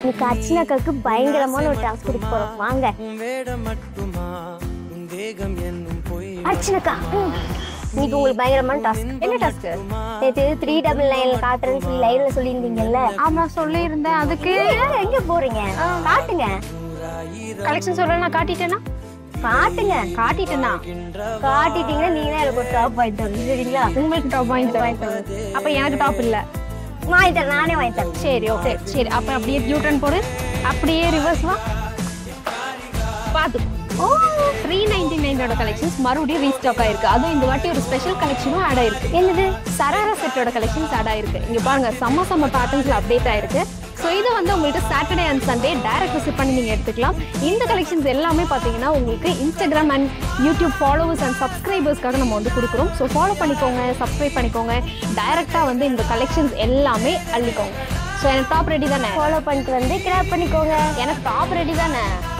இன்னைக்கு அர்ச்சனாக்காக்கு பயங்கரமான ஒரு டாஸ்க் கொடுக்க போறோம் வாங்க உன் வேடம் மட்டுமா உன் தேகம் என்னும் பொய் அர்ச்சனாக்கா ம். இன்னைக்கு உங்களுக்கு பயங்கரமான டாஸ்க் என்ன டாஸ்க் நேற்று த்ரீ டபுள் நைன்ல காட்டுறேன்னு சொல்லி லைவ்ல சொல்லியிருந்தீங்கல்ல ஆமா சொல்லியிருந்தேன் அதுக்கு யார் எங்க போறீங்க காட்டுங்க கலெக்ஷன் சொல்ல நான் காட்டிட்டேனா காட்டுங்க காட்டிட்டேனா காட்டிட்டீங்கன்னா நீங்க தான் எனக்கு ஒரு டாப் வாங்கி தரணும் சரிங்களா உங்களுக்கு டாப் வாங்கி தரேன் அப்ப எனக்கு டாப் இல்ல வாங்கி தரேன் நானே வாங்கி தரேன் சரி ஓகே சரி அப்ப அப்படியே யூ டர்ன் போடு அப்படியே ரிவர்ஸ் வா பாத்து ஓ த்ரீ நைன்டி நைனோட கலெக்ஷன்ஸ் மறுபடியும் ரீஸ்டாக் ஆயிருக்கு அதுவும் இந்த வாட்டி ஒரு ஸ்பெஷல் கலெக்ஷனும் ஆட் ஆயிருக்கு என்னது சராரா செட்டோட கலெக்ஷன்ஸ் ஆட் ஆயிருக்கு இங்க பாருங்க செம்ம செம்ம பேட்டர்ன்ஸ்ல அப்டேட் ஆயிருக்கு ஸோ இது வந்து உங்களுக்கு Saturday and Sunday direct visit பண்ணி நீங்கள் எடுத்துக்கலாம் இந்த கலெக்ஷன்ஸ் எல்லாமே பார்த்தீங்கன்னா உங்களுக்கு Instagram and YouTube followers and சப்ஸ்கிரைபர்ஸ்க்காக நம்ம வந்து கொடுக்குறோம் ஸோ ஃபாலோ பண்ணிக்கோங்க சப்ஸ்கிரைப் பண்ணிக்கோங்க டைரெக்டாக வந்து இந்த கலெக்ஷன்ஸ் எல்லாமே அள்ளிக்கோங்க ஸோ எனக்கு டாப் ரெடி தானே ஃபாலோ பண்ணிட்டு வந்து கிராப் பண்ணிக்கோங்க எனக்கு டாப் ரெடி தானே